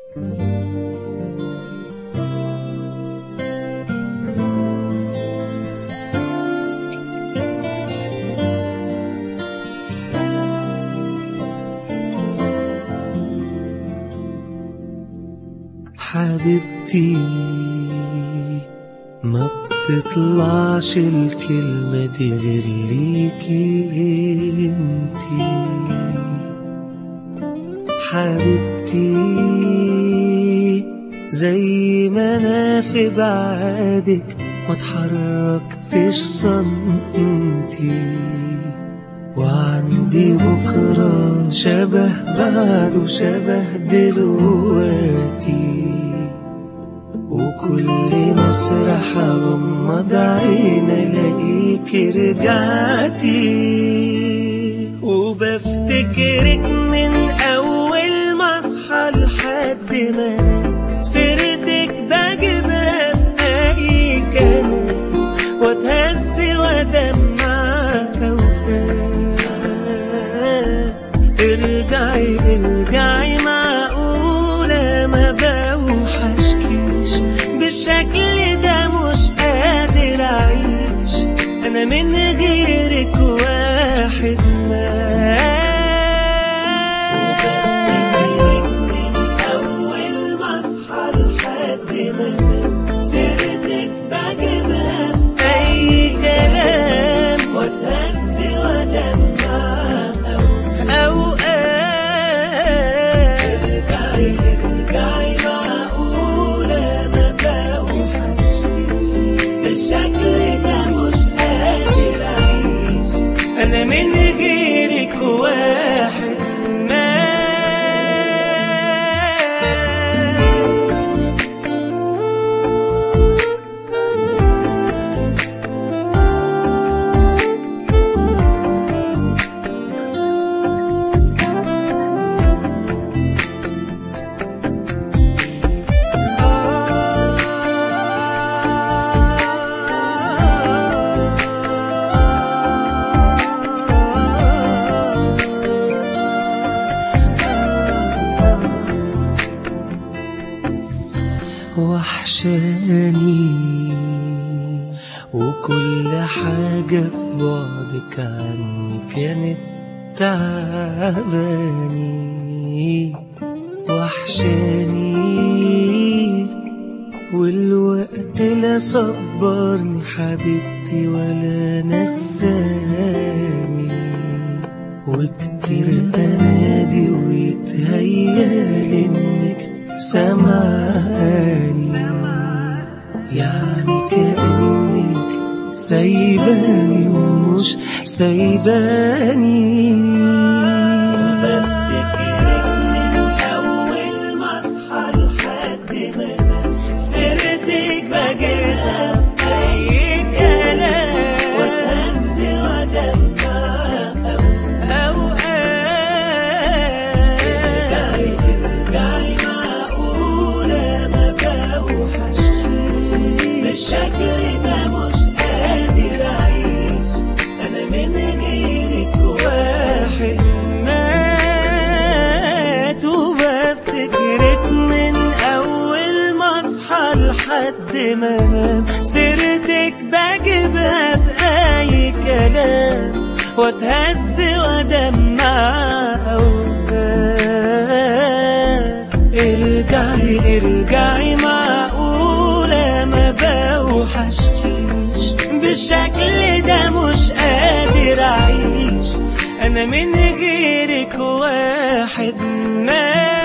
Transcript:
حبيبتي ما بتطلعش الكلمة دي غير ليكي انتي حبيبتي زي ما انا في بعادك ما اتحركتش سنتي وعندي بكرة شبه بعد وشبه دلوقتي وكل مسرح غمض عين الاقيك رجعتي وبفتكرك من اول ما اصحى لحد ما أنام. سيرتك بجيبها في اي كلام واتهز وادمع اوقات ارجعي ارجعي معقولة ما بوحشكيش بالشكل ده مش قادر اعيش انا من غيرك واحد ما اول ما اصحى لحد ما أنام. سيرتك بجيبها في اي كلام واتهز وادمع اوقات ارجعي ارجعي معقولة ما بوحشكيش بالشكل ده مش قادر اعيش انا من غيرك واحد ما وحشاني وكل حاجة في بعدك عني كانت تعباني وحشاني والوقت لا صبرني حبيبتي ولا نساني وكتير انادي ويتهيالي انك سامعاني يعني كأنك سايباني ومش سايباني بفتكرك من أول ما أصحى لحد ما أنام سيرتك بجيبها في أي كلام وأتهز وأدمع أوقات ارجعي ارجعي معقولة ما بوحشكيش بالشكل ده مش قادر أعيش أنا من غيرك واحد مات وبفتكرك من أول ما أصحى لحد ما أنام سيرتك بجيبها بأي كلام وأتهز وأدمع أوقات ارجعي ارجعي معقولة ما بوحشكيش بالشكل ده مش قادر أعيش أنا من غيرك واحد ما